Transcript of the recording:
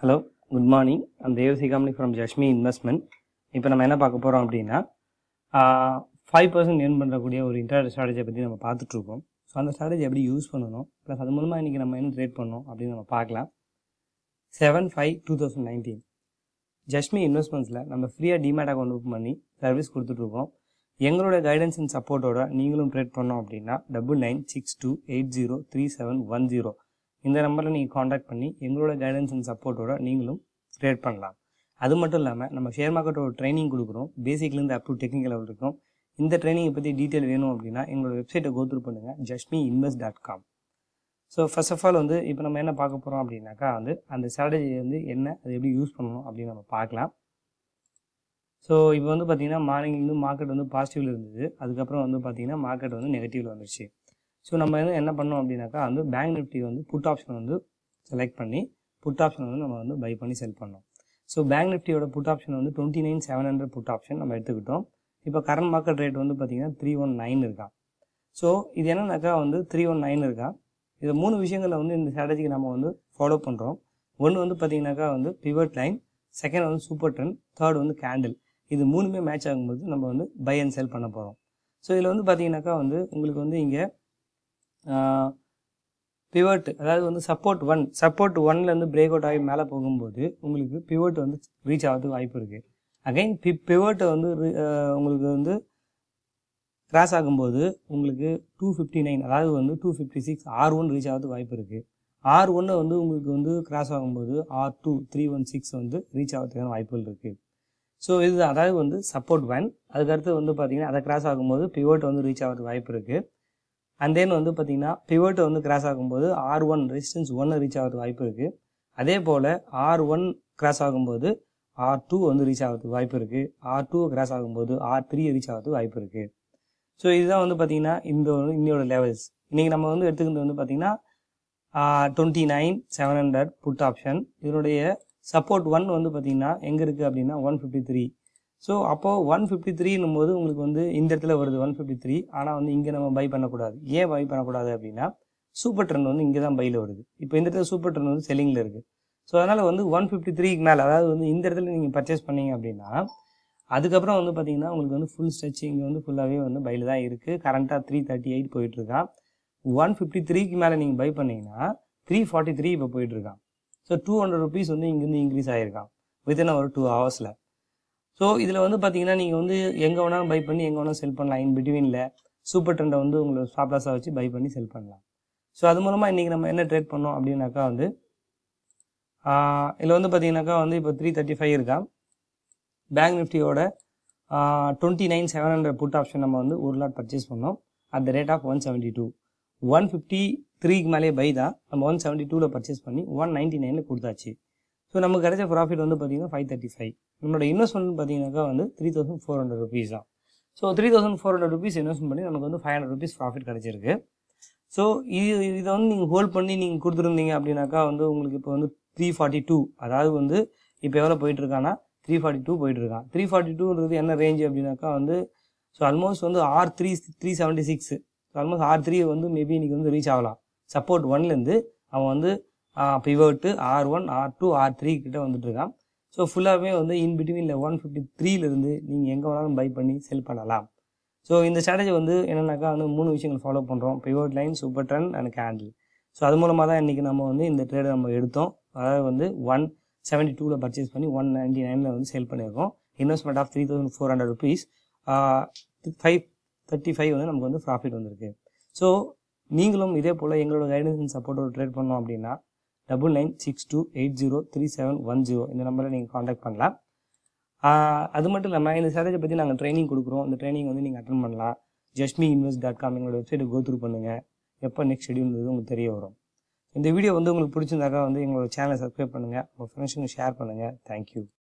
hello good morning அந்த AC company from Jashmi investment இப்போ நம்ம என்ன பார்க்க போகிறோம் அப்படின்னா ஃபைவ் பர்சன்ட் ஏர்ன் பண்ணுறக்கூடிய ஒரு இன்டர்நெட் ஸ்ட்ராட்டஜியை பற்றி நம்ம பார்த்துட்ருக்கோம் ஸோ அந்த ஸ்ட்ராட்டஜி எப்படி யூஸ் பண்ணணும் ப்ளஸ் அது மூலமாக இன்றைக்கி நம்ம என்ன ட்ரேட் பண்ணோம் அப்படின்னு நம்ம பார்க்கலாம் seven five two thousand nineteen Jashmi இன்வெஸ்ட்மெண்ட்ஸில் நம்ம ஃப்ரீயாக டிமேட் அக்கௌண்ட் ஓப்பன் பண்ணி சர்வீஸ் கொடுத்துட்ருக்கோம் எங்களோட கைடன்ஸ் அண்ட் சப்போர்ட்டோட நீங்களும் ட்ரேட் பண்ணோம் அப்படின்னா double nine six two eight zero three seven one zero இந்த நம்பரில் நீங்கள் காண்டாக்ட் பண்ணி எங்களோட கைடன்ஸ் அண்ட் சப்போர்ட்டோட நீங்களும் ட்ரேட் பண்ணலாம் அது மட்டும் இல்லாமல் நம்ம ஷேர் மார்க்கெட்டோட ட்ரைனிங் கொடுக்குறோம் பேசிக்லேருந்து அப் டு டெக்னிக்கல் லெவல் இருக்கும் இந்த ட்ரைனிங்கை பற்றி டீட்டெயில் வேணும் அப்படின்னா எங்களோட வெப்சைட்டை கோத்ரூ பண்ணுங்கள் Jashmi invest dot com so first of all வந்து இப்போ நம்ம என்ன பார்க்க போகிறோம் அப்படின்னாக்கா வந்து அந்த ஸ்ட்ராட்டஜி வந்து என்ன அது எப்படி யூஸ் பண்ணணும் அப்படின்னு நம்ம பார்க்கலாம் ஸோ இப்போ வந்து பார்த்தீங்கன்னா மார்னிங்லேருந்து மார்க்கெட் வந்து பாசிட்டிவில் இருந்தது அதுக்கப்புறம் வந்து பார்த்தீங்கன்னா மார்க்கெட் வந்து நெகட்டிவில் வந்துருச்சு ஸோ நம்ம வந்து என்ன பண்ணோம் அப்படின்னாக்கா வந்து பேங்க் நிஃப்டி வந்து புட் ஆப்ஷன் வந்து செலக்ட் பண்ணி புட் ஆப்ஷன் வந்து நம்ம வந்து பை பண்ணி செல் பண்ணோம் ஸோ பேங்க் நிஃப்டியோட புட் ஆப்ஷன் வந்து twenty nine seven hundred put option நம்ம எடுத்துக்கிட்டோம் இப்போ கரண்ட் மார்க்கெட் ரேட் வந்து பார்த்தீங்கன்னா த்ரீ ஒன் நைன் இருக்கா ஸோ இது என்னன்னாக்கா வந்து த்ரீ ஒன் நைன் இருக்கா இது மூணு விஷயங்களில் வந்து இந்த ஸ்ட்ராட்டஜிக்கு நம்ம வந்து ஃபாலோ பண்ணுறோம் ஒன்று வந்து பார்த்தீங்கன்னாக்கா வந்து பிவட் லைன் செகண்ட் வந்து சூப்பர் ட்ரெண்ட் தேர்ட் வந்து கேண்டில் இது மூணுமே மேட்ச் ஆகும்போது நம்ம வந்து பை அண்ட் செல் பண்ண போகிறோம் ஸோ இதில் வந்து பார்த்தீங்கன்னாக்கா வந்து உங்களுக்கு வந்து இங்கே பிவட் அதாவது வந்து சப்போர்ட் ஒன் சப்போர்ட் ஒன்லேருந்து பிரேக் அவுட் ஆகி மேலே போகும்போது உங்களுக்கு பிவட் வந்து ரீச் ஆகிறதுக்கு வாய்ப்பு இருக்குது அகைன் பி பிவட்டை வந்து உங்களுக்கு வந்து கிராஸ் ஆகும்போது உங்களுக்கு டூ ஃபிஃப்டி நைன் அதாவது வந்து two fifty six R one reach ஆகிறதுக்கு வாய்ப்பு இருக்குது ஆர் ஒன்னை வந்து உங்களுக்கு வந்து கிராஸ் ஆகும்போது R two three one six வந்து ரீச் ஆகிறதுக்கான வாய்ப்புகள் இருக்குது ஸோ இது அதாவது வந்து சப்போர்ட் ஒன் அதுக்கடுத்து வந்து பார்த்தீங்கன்னா அதை கிராஸ் ஆகும்போது பிவோட் வந்து ரீச் ஆகிறதுக்கு வாய்ப்பு இருக்குது அண்ட் தென் வந்து பார்த்தீங்கன்னா பிவோட்டை வந்து கிராஸ் ஆகும்போது ஆர் ஒன் ரெசிஸ்டன்ஸ் ஒன்று ரீச் ஆகிறதுக்கு வாய்ப்பு இருக்குது அதே போல் ஆர் ஒன் கிராஸ் ஆகும்போது ஆர் டூ வந்து ரீச் ஆகிறதுக்கு வாய்ப்பு இருக்குது ஆர் டூ கிராஸ் ஆகும்போது ஆர் த்ரீ ரீச் ஆகிறதுக்கு வாய்ப்பு இருக்குது ஸோ இதுதான் வந்து பார்த்தீங்கன்னா இந்த இன்னையோட லெவல்ஸ் இன்றைக்கி நம்ம வந்து எடுத்துக்கிறது வந்து பார்த்தீங்கன்னா twenty nine seven hundred put option இதனுடைய சப்போர்ட் ஒன் வந்து பார்த்தீங்கன்னா எங்கே இருக்குது அப்படின்னா ஒன் ஃபிஃப்டி த்ரீ ஸோ அப்போது ஒன் ஃபிஃப்டி த்ரீன்னும் போது உங்களுக்கு வந்து இந்த இடத்துல வருது ஒன் ஃபிஃப்டி த்ரீ ஆனால் வந்து இங்கே நம்ம பை பண்ணக்கூடாது ஏன் பை பண்ணக்கூடாது அப்படின்னா சூப்பர் ட்ரெண்ட் வந்து இங்கே தான் பையில் வருது இப்போ இந்த இடத்துல சூப்பர் ட்ரெண்ட் வந்து செல்லிங்கில் இருக்குது ஸோ அதனால் வந்து ஒன் ஃபிஃப்டி த்ரீக்கு மேலே அதாவது வந்து இந்த இடத்துல நீங்கள் பர்ச்சேஸ் பண்ணீங்க அப்படின்னா அதுக்கப்புறம் வந்து பார்த்தீங்கன்னா உங்களுக்கு வந்து ஃபுல் ஸ்ட்ரெச் இங்கே வந்து ஃபுல்லாகவே வந்து பையில் தான் இருக்குது கரண்ட்டாக த்ரீ தேர்ட்டி எயிட் போயிட்டுருக்கான் ஒன் ஃபிஃப்டி த்ரீக்கு மேலே நீங்கள் பை பண்ணீங்கன்னா த்ரீ ஃபார்ட்டி த்ரீ இப்போ போயிட்டுருக்கான் ஸோ டூ ஹண்ட்ரட் ருபீஸ் வந்து இங்கேருந்து இன்க்ரீஸ் ஆகிருக்கான் வித்தின் ஒரு டூ ஹவர்ஸில் ஸோ இதில் வந்து பார்த்தீங்கன்னா நீங்கள் வந்து எங்கே வேணாலும் பை பண்ணி எங்கே வேணாலும் செல் பண்ணலாம் இன் பிட்வீனில் சூப்பர் ட்ரெண்டை வந்து உங்களோட ஸ்டாப் லாஸாக வச்சு பை பண்ணி செல் பண்ணலாம் ஸோ அது மூலமாக இன்றைக்கி நம்ம என்ன ட்ரேட் பண்ணோம் அப்படின்னாக்கா வந்து இதில் வந்து பார்த்தீங்கன்னாக்கா வந்து இப்போ த்ரீ தேர்ட்டி ஃபைவ் இருக்கா பேங்க் நிஃப்டியோட twenty nine seven hundred put option நம்ம வந்து ஒரு லாட் பர்ச்சேஸ் பண்ணோம் at the rate of one seventy two one fifty த்ரீக்கு மேலே பை தான் நம்ம ஒன் செவன்ட்டி டூவில் பர்ச்சேஸ் பண்ணி ஒன் நைன்ட்டி நைனில் கொடுத்தாச்சு ஸோ நமக்கு கிடைச்ச ப்ராஃபிட் வந்து பார்த்தீங்கன்னா ஃபைவ் தேர்ட்டி ஃபைவ் நம்மளோட இன்வெஸ்ட்மெண்ட் பார்த்தீங்கன்னாக்கா வந்து three thousand four hundred rupees தான் so three thousand four hundred rupees invest பண்ணி நமக்கு வந்து ஃபைவ் ஹண்ட்ரட் ருபீஸ் ப்ராஃபிட் கிடச்சிருக்கு ஸோ இது இதை வந்து நீங்கள் ஹோல்ட் பண்ணி நீங்கள் கொடுத்துருந்தீங்க அப்படின்னாக்கா வந்து உங்களுக்கு இப்போ வந்து த்ரீ ஃபார்ட்டி டூ அதாவது வந்து இப்போ எவ்வளோ போயிட்டுருக்கான்னா த்ரீ ஃபார்ட்டி டூ போயிட்டுருக்கான் த்ரீ ஃபார்ட்டி டூன்றது என்ன ரேஞ்ச் அப்படின்னாக்கா வந்து ஸோ ஆல்மோஸ்ட் வந்து R three three seventy six so almost R three வந்து மேபி இன்றைக்கி வந்து ரீச் ஆகலாம் சப்போர்ட் ஒன்லேருந்து அவன் வந்து pivot R one R two R three கிட்ட வந்துட்டு இருக்கான் ஸோ ஃபுல்லாகவே வந்து இன் பிட்வீனில் ஒன் ஃபிஃப்டி த்ரீலேருந்து நீங்கள் எங்கே வேணாலும் பை பண்ணி செல் பண்ணலாம் ஸோ இந்த ஸ்ட்ராட்டஜி வந்து என்னென்னாக்கா வந்து மூணு விஷயங்கள் ஃபாலோ பண்ணுறோம் pivot line super trend and candle so அது மூலமாக தான் இன்றைக்கி நம்ம வந்து இந்த ட்ரேடை நம்ம எடுத்தோம் அதாவது வந்து ஒன் செவன்ட்டி டூவில் பர்ச்சேஸ் பண்ணி ஒன் நைன்டி நைனில் வந்து சேல் பண்ணியிருக்கோம் investment of three thousand four hundred rupees five thirty five வந்து நமக்கு வந்து ப்ராஃபிட் வந்திருக்கு ஸோ நீங்களும் இதே போல் எங்களோட கைடன்ஸ் அண்ட் சப்போர்ட்டோட ட்ரேட் பண்ணோம் அப்படின்னா double nine six two eight zero three seven one zero இந்த நம்பரில் நீங்கள் காண்டாக்ட் பண்ணலாம் அது மட்டும் இல்லாமல் இந்த ஸ்ட்ராட்டஜி பற்றி நாங்கள் ட்ரைனிங் கொடுக்குறோம் இந்த ட்ரைனிங் வந்து நீங்கள் அட்டன் பண்ணலாம் ஜஸ்மி இன்வெஸ்ட் டாட் காம் எங்களோட வெப்சைட்டை கோ த்ரூ பண்ணுங்கள் எப்போ நெக்ஸ்ட் ஷெடியூல் உங்களுக்கு தெரிய வரும் இந்த வீடியோ வந்து உங்களுக்கு பிடிச்சிருந்தாக்கா வந்து எங்களோட சேனலை சப்ஸ்கிரைப் பண்ணுங்கள் உங்கள் ஃப்ரெண்ட்ஸுங்க ஷேர் பண்ணுங்கள் தேங்க்யூ